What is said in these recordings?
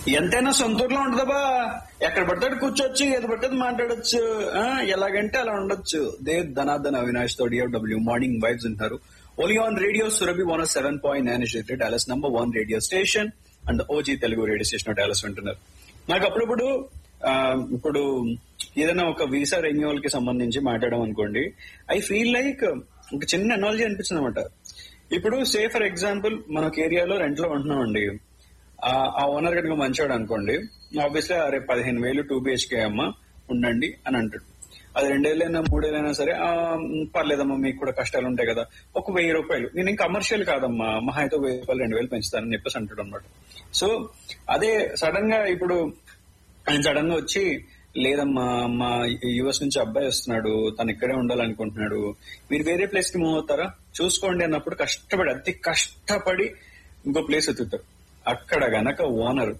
ఎంతైనా సొంత ఊర్లో ఉంటుందా ఎక్కడ పడితే కూర్చోవచ్చు ఏది పడితే మాట్లాడొచ్చు ఆ, ఎలాగంటే అలా ఉండొచ్చు దే ధనాధన అవినాష్ తో డిఎఫ్డబ్ల్యూ మార్నింగ్ వైబ్స్ ఉంటారు only on radio Surabhi one seven point nine Dallas number one radio station and OG Telugu radio station Dallas వింటున్నారు నాకు అప్పుడప్పుడు ఆ, ఇప్పుడు ఏదైనా ఒక వీసా రెన్యువల్ కి సంబంధించి మాట్లాడడం అనుకోండి ఐ ఫీల్ లైక్ ఒక చిన్న ఎనాలజీ అనిపించింది అనమాట ఇప్పుడు సే ఫర్ ఎగ్జాంపుల్ మన ఏరియాలో రెంట్ లో ఉంటున్నామండి ఆ- ఆ ఓనర్ కనుక మంచివాడు అనుకోండి ఆబ్వియస్లీ అరే పదిహేను వేలు టూ బిహెచ్కే అమ్మా ఉండండి అని అంటాడు అది రెండేళ్ళైనా మూడేళ్ళైనా సరే ఆ, మ్, పర్లేదమ్మా మీకు కూడా కష్టాలు ఉంటాయి కదా ఒక వెయ్యి రూపాయలు నేను ఇంకా కమర్షియల్ కాదమ్మా మహా అయితే వెయ్యి రూపాయలు రెండు వేలు పెంచుతానని చెప్పేసి అంటాడు అనమాట సో అదే సడన్ గా ఇప్పుడు ఆయన సడన్ గా వచ్చి లేదమ్మా మా యుఎస్ నుంచి అబ్బాయి వస్తున్నాడు తను ఇక్కడే ఉండాలనుకుంటున్నాడు మీరు వేరే ప్లేస్ కి మూవ్ అవుతారా చూసుకోండి అన్నప్పుడు కష్టపడి అతి కష్టపడి ఇంకో ప్లేస్ ఎత్తుతారు అక్కడ గనక ఓనర్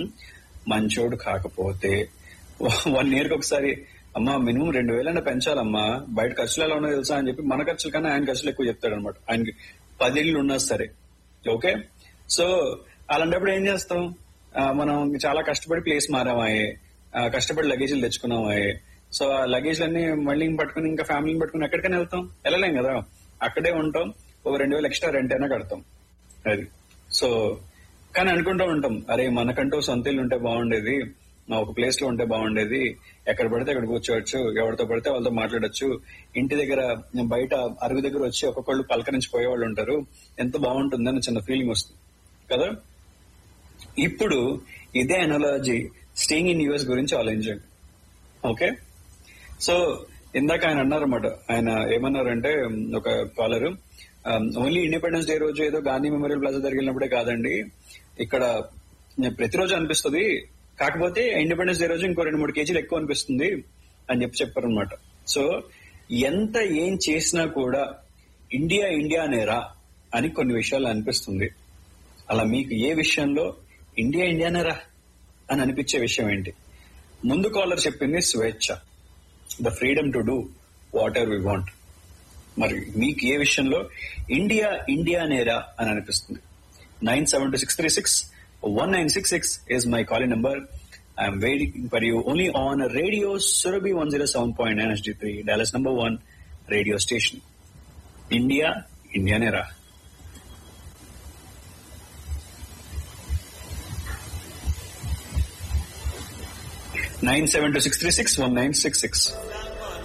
మంచోడు కాకపోతే వన్ ఇయర్ కి ఒకసారి అమ్మా మినిమం రెండు వేలైనా పెంచాలమ్మా బయట ఖర్చులు ఎలా ఉన్నాయో తెలుసా అని చెప్పి మన ఖర్చుల కన్నా ఆయన ఖర్చులు ఎక్కువ చెప్తాడు అనమాట ఆయనకి పది ఇళ్ళు ఉన్నా సరే ఓకే సో అలాంటప్పుడు ఏం చేస్తాం ఆ, మనం చాలా కష్టపడి ప్లేస్ మారామాయే ఆ, కష్టపడి లగేజీలు తెచ్చుకున్నామాయే సో ఆ లగేజ్లన్నీ మళ్ళీ పట్టుకుని ఇంకా ఫ్యామిలీని పట్టుకుని ఎక్కడికైనా వెళ్తాం వెళ్ళలేం కదా అక్కడే ఉంటాం ఒక రెండు వేలు ఎక్స్ట్రా రెంట్ అయినా కడతాం అది సో కానీ అనుకుంటూ ఉంటాం అరే మనకంటూ సొంత ఇల్లు ఉంటే బాగుండేది మా ఒక ప్లేస్ లో ఉంటే బాగుండేది ఎక్కడ పడితే అక్కడ కూర్చోవచ్చు ఎవరితో పడితే వాళ్ళతో మాట్లాడొచ్చు ఇంటి దగ్గర బయట అరుగు దగ్గర వచ్చి ఒక్కొక్కళ్ళు పలకరించి పోయేవాళ్ళు ఉంటారు ఎంత బాగుంటుందని చిన్న ఫీలింగ్ వస్తుంది కదా ఇప్పుడు ఇదే అనాలజీ స్టేయింగ్ ఇన్ యుఎస్ గురించి ఆలోచించండి ఓకే సో ఇందాక ఆయన అన్నారన్నమాట ఆయన ఏమన్నారంటే ఉమ్, ఒక కాలర్ ఓన్లీ ఇండిపెండెన్స్ డే రోజు ఏదో గాంధీ మెమోరియల్ ప్లాజా జరిగినప్పుడే కాదండి ఇక్కడ ప్రతిరోజు అనిపిస్తుంది కాకపోతే ఇండిపెండెన్స్ డే రోజు ఇంకో రెండు మూడు కేజీలు ఎక్కువ అనిపిస్తుంది అని చెప్పి చెప్పారనమాట సో ఎంత ఏం చేసినా కూడా ఇండియా ఇండియా నేరా అని కొన్ని విషయాలు అనిపిస్తుంది అలా మీకు ఏ విషయంలో ఇండియా ఇండియానేరా అని అనిపించే విషయం ఏంటి ముందు కాలర్ చెప్పింది స్వేచ్ఛ the freedom to do whatever we want మరి మీకు ఏ విషయంలో ఇండియా ఇండియా నేరా అని అనిపిస్తుంది nine seven two six three six one nine six six is my calling number I'm waiting for you only on radio Surabhi one zero seven point nine SD three Dallas number one radio station India India నేరా nine seven two six three six one nine six six